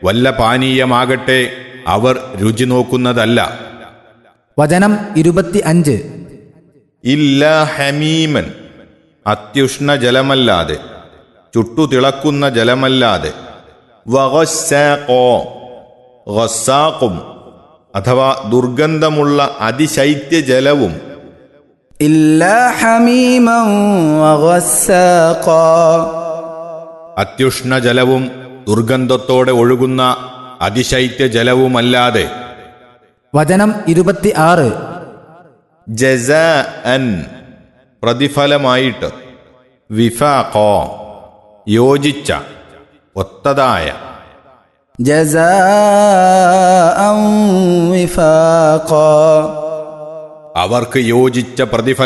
വല്ല പാനീയമാകട്ടെ അവർ രുചി നോക്കുന്നതല്ല വചനം ഇരുപത്തി അഞ്ച് ഇല്ല ഹമീമൻ അത്യുഷ്ണ ജലമല്ലാതെ ചുട്ടുതിളക്കുന്ന ജലമല്ലാതെ വഗസ്സാഖോ ഗസ്സാഖും അഥവാ ദുർഗന്ധമുള്ള അതിശൈത്യ ജലവും إلا حميما وغساقا അത്യുഷ്ണ ജലവും ദുർഗന്ധത്തോടെ ഒഴുകുന്ന അതിശൈത്യ ജലവുമല്ലാതെ വചനം ഇരുപത്തി ആറ് ജസ അൻ പ്രതിഫലമായിട്ട് വിഫാഖോ യോജിച്ച ഒത്തതായ جزاء وفاقا അവർക്ക് യോജിച്ച പ്രതിഫലം